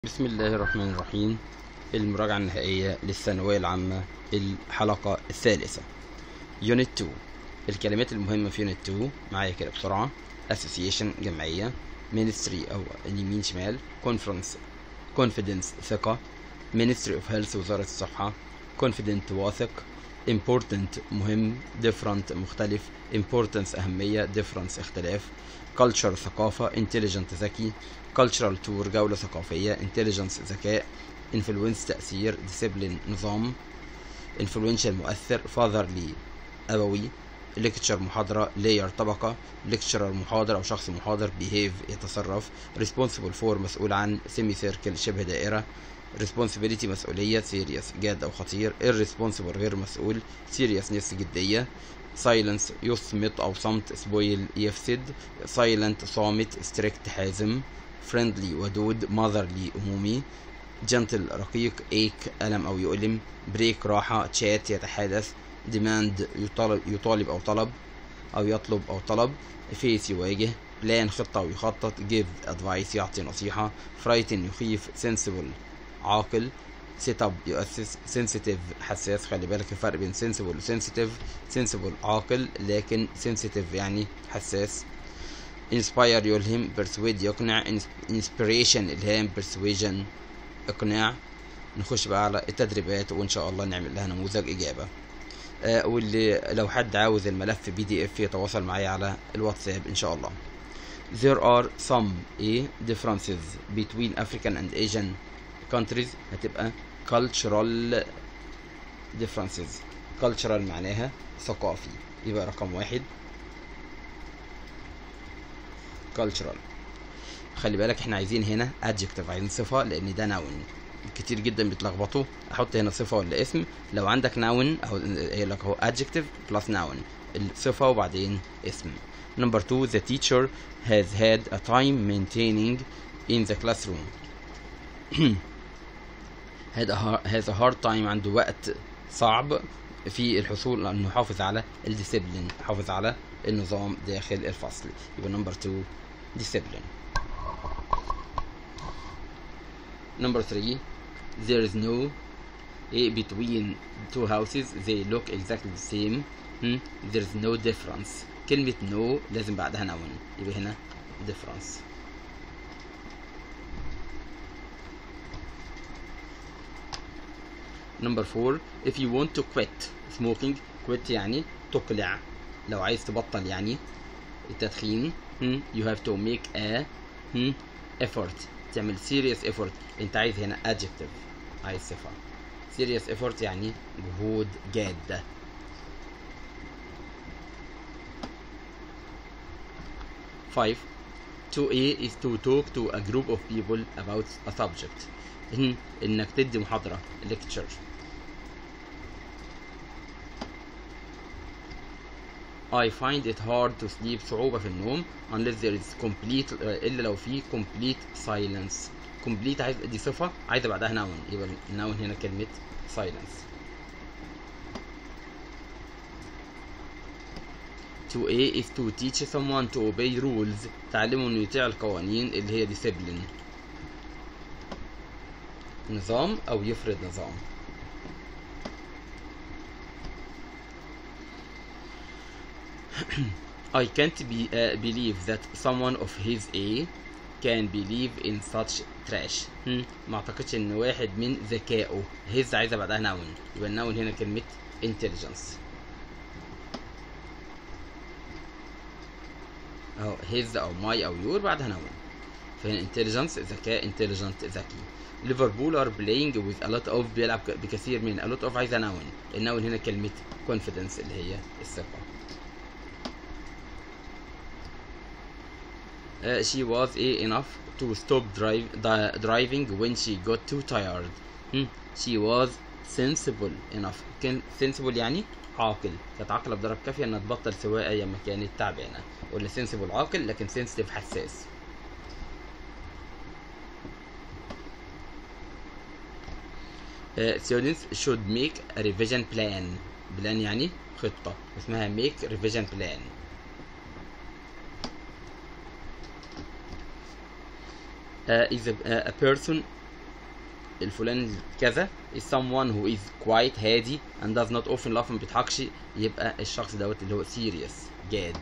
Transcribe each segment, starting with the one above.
بسم الله الرحمن الرحيم المراجعة النهائية للثانوية العامة الحلقة الثالثة يونت 2 الكلمات المهمة في يونت 2 معايا كده بسرعة association جمعية ministry أو اليمين شمال conference confidence ثقة ministry of health وزارة الصحة confident واثق important مهم different مختلف importance أهمية difference اختلاف culture ثقافة intelligent ذكي cultural tour جولة ثقافية intelligence ذكاء influence تأثير discipline نظام influential مؤثر fatherly أبوي lecture محاضرة layer طبقة lecturer محاضر أو شخص محاضر behave يتصرف responsible for مسؤول عن semicircle شبه دائرة responsibility مسؤولية serious جاد أو خطير irresponsible غير مسؤول seriousness جدية silence يصمت أو صمت spoil يفسد silent صامت strict حازم friendly ودود motherly أمومي gentle رقيق ache ألم أو يؤلم break راحة chat يتحدث demand يطالب, يطالب أو طلب أو يطلب أو طلب face يواجه plan خطة أو يخطط give advice يعطي نصيحة frighten يخيف sensible عاقل سيت اب يؤسس سنسيتيف حساس خلي بالك الفرق بين سنسبل وسنسيتيف سنسبل عاقل لكن سنسيتيف يعني حساس انسباير يلهم persuade يقنع انسبيريشن الهام persuasion اقناع نخش بقى على التدريبات وان شاء الله نعمل لها نموذج اجابه آه واللي لو حد عاوز الملف بي دي اف يتواصل معايا على الواتساب ان شاء الله there are some a differences between African and Asian countries هتبقى cultural differences cultural معناها ثقافي يبقى رقم واحد cultural خلي بالك احنا عايزين هنا adjective عايزين صفة لان ده noun كتير جدا بيتلخبطوا احط هنا صفة ولا اسم لو عندك noun او يقول لك هو adjective plus noun الصفة وبعدين اسم number two the teacher has had a time maintaining in the classroom had a hard, has a hard time عنده وقت صعب في الحصول انه يحافظ على الديسيبلين يحافظ على النظام داخل الفصل يبقى نمبر 2 discipline number 3 there is no a between two houses they look exactly the same hmm? there is no difference كلمة no لازم بعدها noun يبقى هنا difference number 4 if you want to quit smoking quit يعني تقلع لو عايز تبطل يعني التدخين hmm, you have to make a hmm, effort تعمل serious effort انت عايز هنا adjective عايز صفة serious effort يعني جهود جادة five to A is to talk to a group of people about a subject إن انك تدي محاضرة lecture I find it hard to sleep صعوبة في النوم unless there is complete إلا لو في complete silence complete عايز دي صفة عايزة بعدها noun يبقى noun هنا كلمة silence to A is to teach someone to obey rules تعلمه انه يطيع القوانين اللي هي discipline نظام او يفرض نظام I can't be, uh, believe that someone of his age can believe in such trash hmm. ما اعتقدش ان واحد من ذكائه his عايزه بعدها noun يبقى النون هنا كلمه intelligence اهو his او my او your بعدها noun فهنا intelligence ذكاء intelligent ذكي ليفربول ار بلاينج وذ ا لوت اوف بيلعب بكثير من ا لوت اوف عايزه ناون الناون هنا كلمه confidence اللي هي الثقه uh, she was a enough to stop drive, driving when she got too tired hmm. she was sensible enough كان sensible يعني عاقل كانت عاقله بدرجه كافيه انها تبطل سواقه لما كانت تعبانه قلنا sensible عاقل لكن sensitive حساس Uh, students should make a revision plan plan يعني خطة اسمها make revision plan uh, is a, a person الفلان كذا is someone who is quiet هادي and does not often laugh ما بيضحكش يبقى الشخص دوت اللي هو serious جاد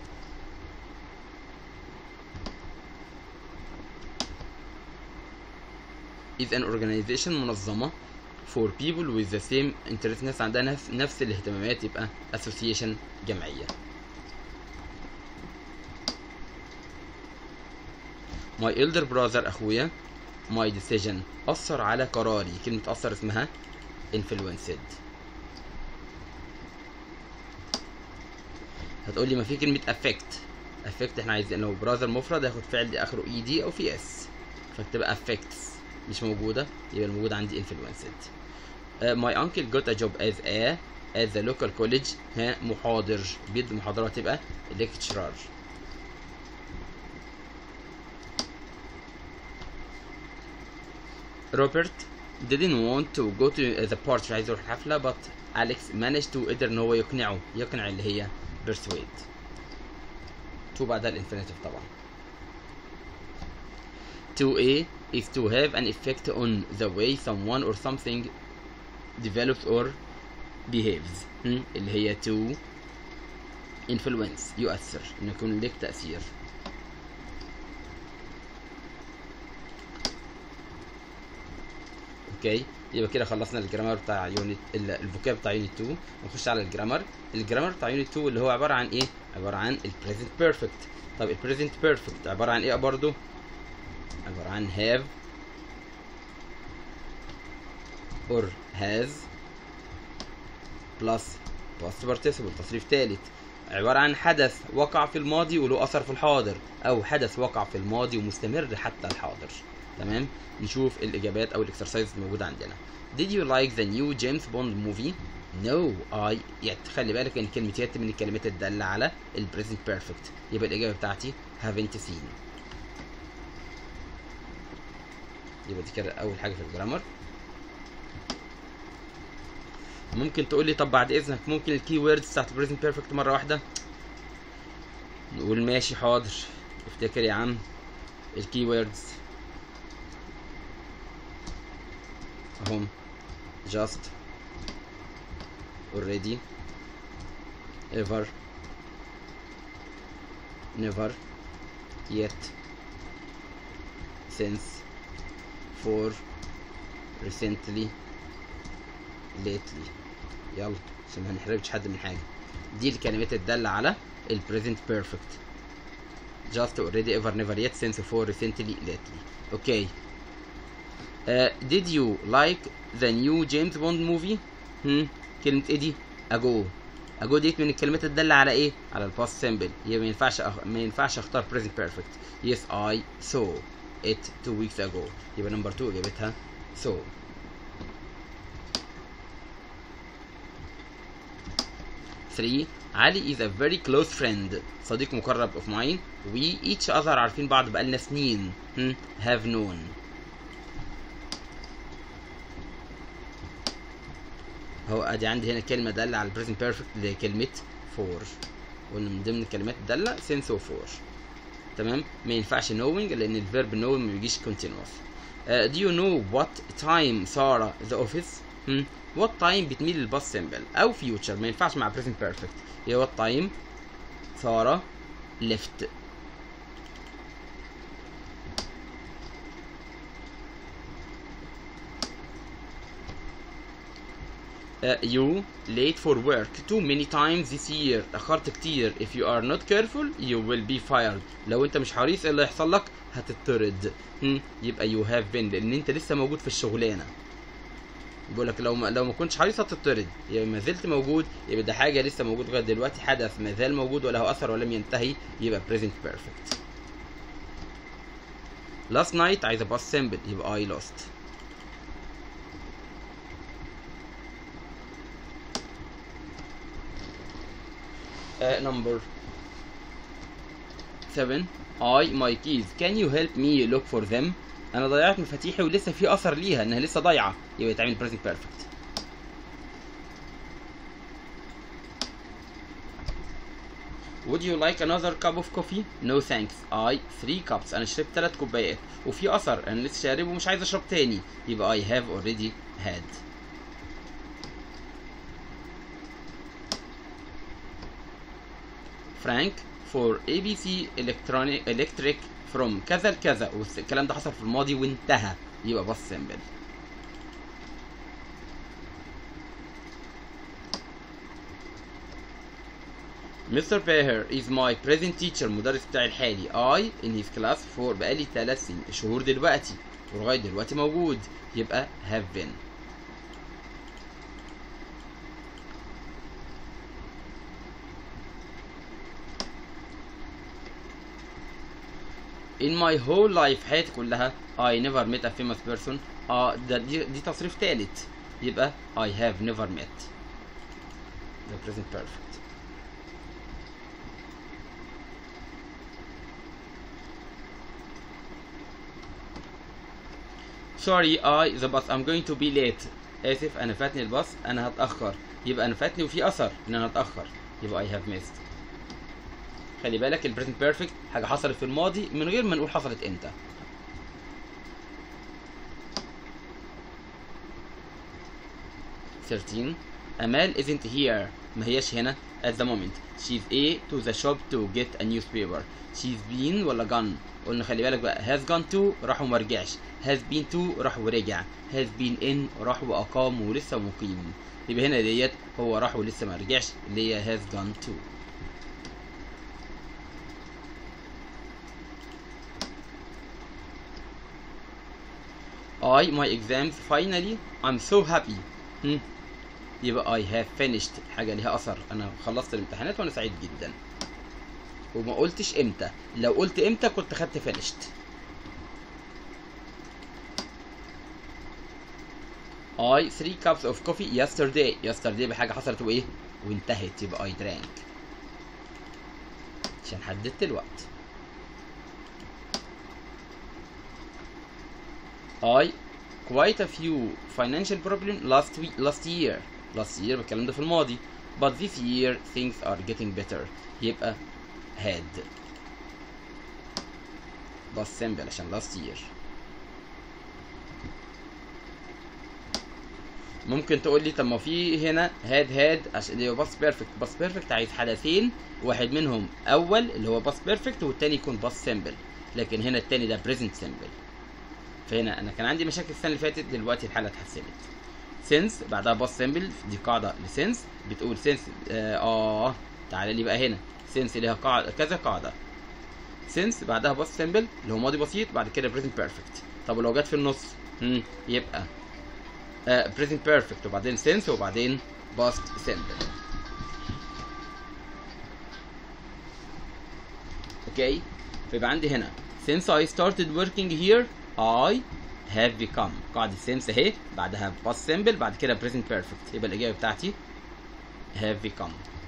is an organization منظمة for people with the same interest ناس عندها نفس, نفس الاهتمامات يبقى association جمعية my elder brother أخويا my decision أثر على قراري كلمة أثر اسمها influenced هتقول لي ما في كلمة affect affect احنا عايزين لو brother مفرد هياخد فعل اخره اي دي او في اس فتبقى affects مش موجودة يبقى الموجود عندي influenced uh, my uncle got a job as a at the local college ها محاضر بيدي محاضرات تبقى lecturer روبرت didn't want to go to the party مش عايز يروح الحفلة but Alex managed to قدر ان هو يقنعه يقنع اللي هي persuade تو بعدها الانفينيتيف طبعا 2a is to have an effect on the way someone or something develops or behaves هم؟ اللي هي to influence يؤثر ان يكون لك تأثير اوكي يبقى كده خلصنا الجرامر بتاع يونت الفوكاب بتاع يونت 2 نخش على الجرامر الجرامر بتاع يونت 2 اللي هو عباره عن ايه عباره عن البريزنت بيرفكت طب البريزنت بيرفكت عباره عن ايه برضو عباره عن have or has plus past participle تصريف ثالث عبارة عن حدث وقع في الماضي وله أثر في الحاضر أو حدث وقع في الماضي ومستمر حتى الحاضر تمام نشوف الإجابات أو الإكسرسايز الموجودة عندنا Did you like the new James Bond movie? No I yet خلي بالك إن كلمة yet من الكلمات الدالة على ال present perfect يبقى الإجابة بتاعتي haven't seen يبقى دي كده أول حاجة في الجرامر ممكن تقول لي طب بعد اذنك ممكن الكي ووردز بتاعت البريزنت بيرفكت مره واحده نقول ماشي حاضر افتكر يا عم الكي ووردز اهم just already ever never yet since for recently lately يلا عشان ما نحرجش حد من حاجه دي الكلمات الداله على ال present perfect just already ever never yet since for recently lately okay uh, did you like the new James Bond movie هم كلمه ايه دي ago ago ديت من الكلمات الداله على ايه على الباست سيمبل يبقى ما ينفعش أخ... ما ينفعش اختار present perfect yes I saw it two weeks ago يبقى نمبر 2 اجابتها saw Three, Ali is a very close friend صديق مقرب of mine we each other عارفين بعض بقالنا سنين هم؟ have known هو ادي عندي هنا كلمة دالة على present perfect اللي هي كلمة for قلنا من ضمن الكلمات الدالة since و for تمام ما ينفعش knowing لأن الفيرب knowing ما بيجيش continuous uh, do you know what time سارة the office هم؟ what time بتميل للباس سيمبل او future ما ينفعش مع present perfect هي what time سارة left Uh, you late for work too many times this year اتأخرت كتير if you are not careful you will be fired لو انت مش حريص ايه اللي هيحصل لك هتطرد هم، يبقى you have been لان انت لسه موجود في الشغلانه بيقول لك لو ما لو ما كنتش حريص هتطرد يبقى ما زلت موجود يبقى ده حاجه لسه موجود لغايه دلوقتي حدث ما زال موجود وله اثر ولم ينتهي يبقى present perfect last night عايز past simple يبقى I lost uh, number 7 I my keys can you help me look for them انا ضيعت مفاتيحي ولسه في اثر ليها انها لسه ضايعه يبقى يتعمل present perfect Would you like another cup of coffee? No thanks. I three cups. أنا شربت تلات كوبايات وفي أثر أنا لسه شارب ومش عايز أشرب تاني يبقى I have already had. Frank for ABC electronic electric from كذا لكذا والكلام ده حصل في الماضي وانتهى يبقى بس سيمبل. Mr. Beher is my present teacher المدرس بتاعي الحالي I in his class for بقالي ثلاث سنين شهور دلوقتي ولغاية دلوقتي موجود يبقى have been In my whole life حياتي كلها I never met a famous person اه ده دي, دي تصريف تالت يبقى I have never met the present perfect sorry I the bus I'm going to be late آسف أنا فاتني الباص أنا هتأخر يبقى أنا فاتني وفي أثر إن أنا هتأخر يبقى I have missed خلي بالك البريزنت بيرفكت حاجة حصلت في الماضي من غير ما نقول حصلت إمتى Thirteen أمال isn't here ما هياش هنا at the moment she's a to the shop to get a newspaper she's been ولا gone قلنا خلي بالك بقى has gone to راح وما رجعش has been to راح ورجع has been in راح وأقام ولسه مقيم يبقى هنا ديت هو راح ولسه ما رجعش اللي هي has gone to I my exams finally I'm so happy hmm. يبقى I have finished حاجة ليها أثر أنا خلصت الامتحانات وأنا سعيد جدا وما قلتش امتى لو قلت امتى كنت خدت finished I three cups of coffee yesterday yesterday بحاجة حصلت وإيه وانتهت يبقى I drank عشان حددت الوقت I quite a few financial problem last week last year last year الكلام ده في الماضي but this year things are getting better يبقى had بس simple عشان last year ممكن تقول لي طب ما في هنا هاد هاد عشان اللي هو باس بيرفكت باس بيرفكت عايز حدثين واحد منهم اول اللي هو باس بيرفكت والتاني يكون باس سيمبل لكن هنا التاني ده بريزنت سيمبل فهنا انا كان عندي مشاكل السنه اللي فاتت دلوقتي الحاله اتحسنت سينس بعدها باس سيمبل دي قاعده لسينس بتقول سينس اه, آه تعالى لي بقى هنا سينس ليها قاعده كذا قاعده سينس بعدها باس سيمبل اللي هو ماضي بسيط بعد كده بريزنت بيرفكت طب ولو جت في النص هم يبقى بريزنت بيرفكت وبعدين سينس وبعدين باست سيمبل اوكي فيبقى عندي هنا since I started working here I have become قاعدة since اهي بعدها past simple بعد كده present perfect يبقى الإجابة بتاعتي have become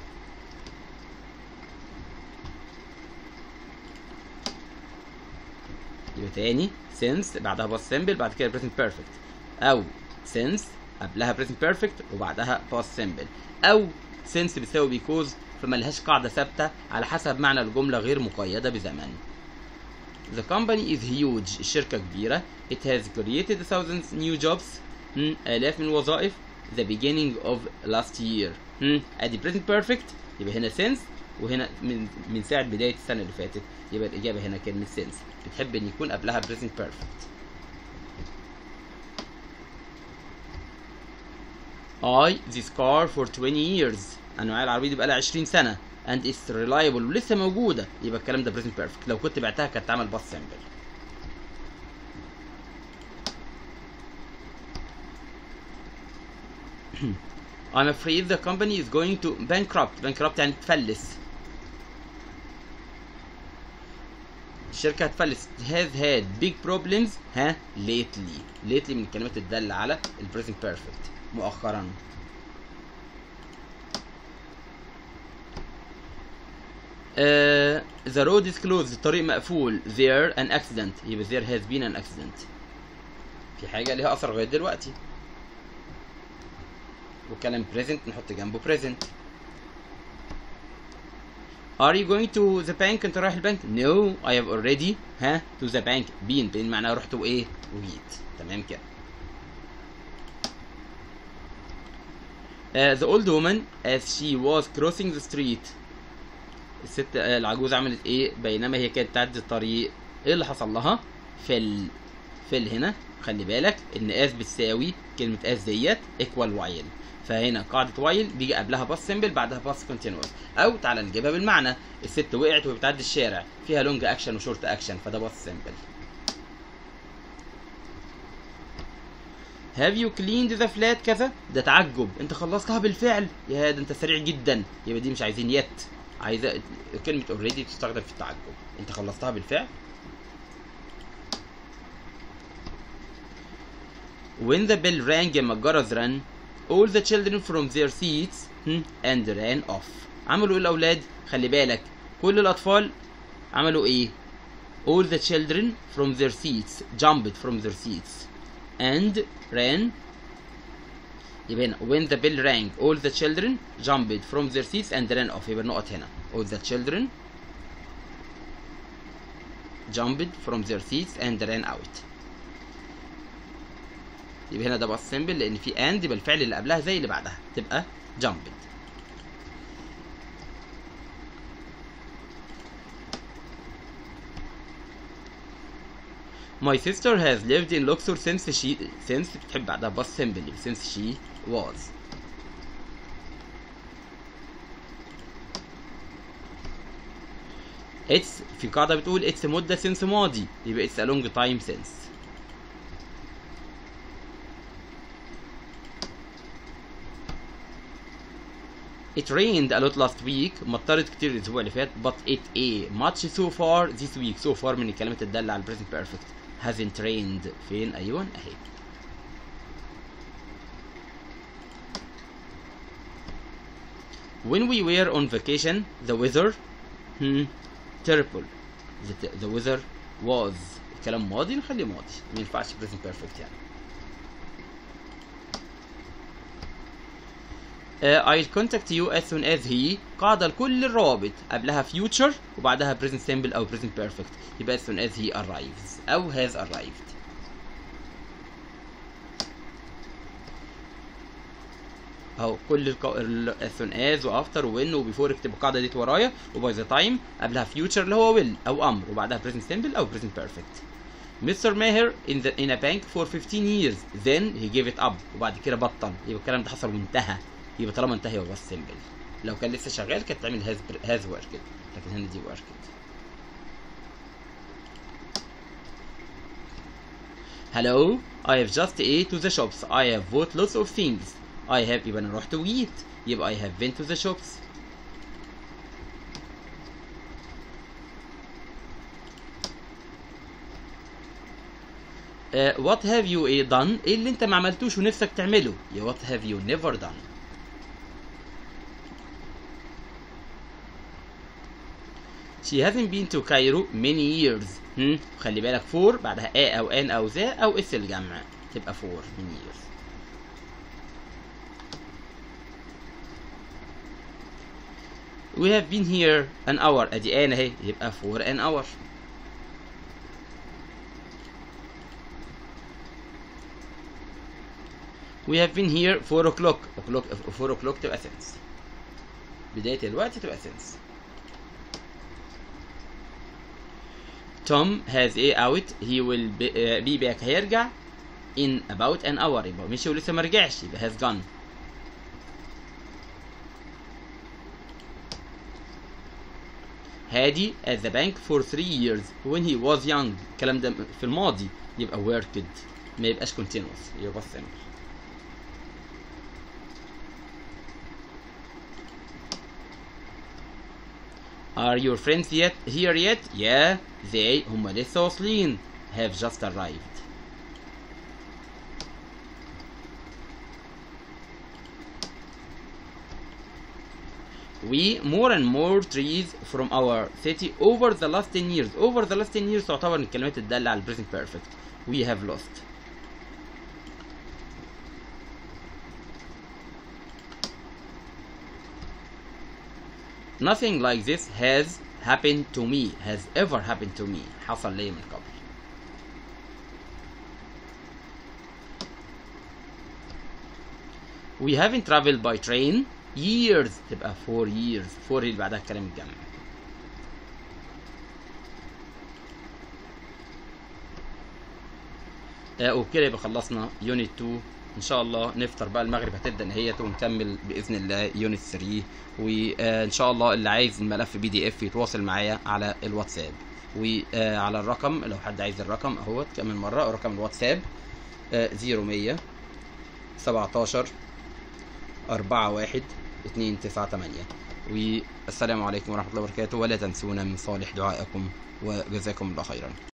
يبقى تاني since بعدها past simple بعد كده present perfect أو since قبلها present perfect وبعدها past simple أو since بتساوي because فملهاش قاعدة ثابتة على حسب معنى الجملة غير مقيدة بزمن The company is huge الشركة كبيرة It has created thousands new jobs hmm. آلاف من الوظائف The beginning of last year hmm. ادي present perfect يبقى هنا since وهنا من من ساعة بداية السنة اللي فاتت يبقى الإجابة هنا كلمة since بتحب إن يكون قبلها present perfect I this car for 20 years أنا العربية دي بقالها 20 سنة and it's reliable ولسه موجودة يبقى الكلام ده present perfect لو كنت بعتها كانت تعمل باس سامبل I'm afraid the company is going to bankrupt bankrupt يعني تفلس الشركة هتفلس has had big problems ها lately lately من الكلمات الدالة على ال present perfect مؤخرا Uh, the road is closed الطريق مقفول there an accident يبقى there has been an accident في حاجة ليها أثر لغاية دلوقتي وكلام present نحط جنبه present Are you going to the bank انت رايح البنك No I have already ها to the bank been been معناها رحت وايه وجيت تمام كده Uh, the old woman as she was crossing the street الست uh, العجوز عملت ايه بينما هي كانت تعدي الطريق ايه اللي حصل لها فل فل هنا خلي بالك ان اس بتساوي كلمه اس ديت ايكوال وايل فهنا قاعده وايل بيجي قبلها باس سيمبل بعدها باس كونتينوس او تعالى نجيبها بالمعنى الست وقعت وهي بتعدي الشارع فيها لونج اكشن وشورت اكشن فده باس سيمبل هاف يو كليند ذا فلات كذا ده تعجب انت خلصتها بالفعل يا ده انت سريع جدا يبقى دي مش عايزين يت عايزه كلمه اوريدي تستخدم في التعجب انت خلصتها بالفعل When the bell rang لما الجرس رن all the children from their seats hmm, and ran off عملوا ايه الاولاد خلي بالك كل الاطفال عملوا ايه all the children from their seats jumped from their seats and ran يبقى هنا when the bell rang all the children jumped from their seats and ran off يبقى النقط هنا all the children jumped from their seats and ran out يبقى هنا ده باص سيمبل لان في اند يبقى الفعل اللي قبلها زي اللي بعدها تبقى jumped My sister has lived in Luxor since she since بتحب بعدها باص سيمبل since she was it's في قاعدة بتقول it's مدة since ماضي يبقى it's a long time since It rained a lot last week مطرت كتير الأسبوع اللي فات but it a much so far this week so far من الكلمات الدالة على present perfect hasn't rained فين أيوة أهي When we were on vacation the weather hmm, terrible the, the weather was كلام ماضي نخليه ماضي ما ينفعش present perfect يعني Uh, I'll contact you as soon as he قاعدة لكل الروابط قبلها future وبعدها present simple أو present perfect يبقى as soon as he arrives أو has arrived أهو كل القو... ال as soon as و after و when و before اكتب القاعدة دي ورايا و by the time قبلها future اللي هو will أو أمر وبعدها present simple أو present perfect Mr. Maher in the in a bank for 15 years then he gave it up وبعد كده بطل يبقى الكلام ده حصل وانتهى يبقى طالما انتهى يبقى بس سيمبل لو كان لسه شغال كانت تعمل هاز هاز وركد لكن هنا دي وركد Hello I have just ate to the shops I have bought lots of things I have يبقى انا رحت وجيت يبقى I have been to the shops Uh, what have you eh, done ايه اللي انت ما عملتوش ونفسك تعمله يا what have you never done She hasn't been to Cairo many years. هم؟ خلي بالك فور بعدها a او ان او ذا او اس الجمع تبقى فور many years. We have been here an hour ادي ان اهي يبقى for an hour. We have been here 4 o'clock. o'clock 4 o'clock تبقى since. بداية الوقت تبقى since. Tom has a out he will be, uh, be back هيرجع in about an hour يبقى مشي ولسه ما رجعش يبقى has gone هادي at the bank for three years when he was young الكلام ده في الماضي يبقى worked ما يبقاش continuous يبقى simple Are your friends yet here yet? Yeah, they هم لسه واصلين have just arrived. We more and more trees from our city over the last 10 years. Over the last 10 years تعتبر من الكلمات الدالة على present perfect. We have lost. nothing like this has happened to me has ever happened to me حصل لي من قبل we haven't traveled by train years تبقى four years four اللي بعدها الكلام الجمع آه وبكده يبقى خلصنا يونت 2 ان شاء الله نفطر بقى المغرب هتبدا نهايته ونكمل باذن الله يونت 3 وان شاء الله اللي عايز الملف بي دي اف يتواصل معايا على الواتساب وعلى الرقم لو حد عايز الرقم اهوت كمان مره رقم الواتساب 0100 17 4 1 2 9 8 والسلام عليكم ورحمه الله وبركاته ولا تنسونا من صالح دعائكم وجزاكم الله خيرا